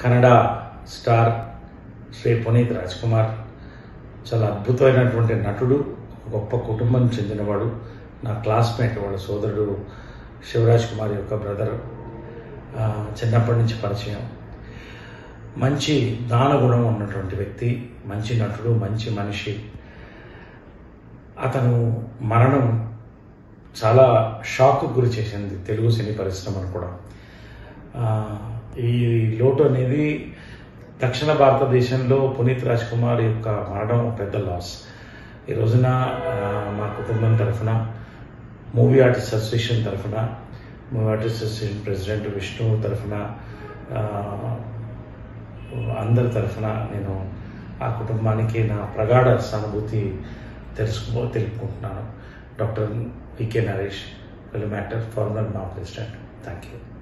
Kannada star Shri Puneeth Raj Kumar చాలా అద్భుతమైనటువంటి నటుడు గొప్ప కుటుంబం చెందినవాడు నా క్లాస్మేట్ వాళ్ళ సోదరుడు శివరాజ్ కుమార్ యొక్క బ్రదర్ ఆ, చిన్నప్పటి నుంచి పరిచయం మంచి దానగుణం ఉన్నటువంటి వ్యక్తి మంచి నటుడు మంచి మనిషి అతను మరణం చాలా షాక్ గురి చేసింది తెలుగు సినీ పరిశ్రమను కూడా ఆ, ఈ లోటు అనేది దక్షిణ భారతదేశంలో పునీత్ రాజ్ కుమార్ యొక్క మరణం ఒక పెద్ద లాస్ ఈ రోజున ఆ, మా కుటుంబం తరఫున మూవీ ఆర్టిస్ట్ అసోసియేషన్ తరఫున movie artist association president Vishnu తరఫున ఆ, అందరి తరఫున నేను ఆ కుటుంబానికి నా ప్రగాఢ సానుభూతి తెలుసుకో తెలుపుకుంటున్నాను doctor V K Naresh film actor former MAA president thank you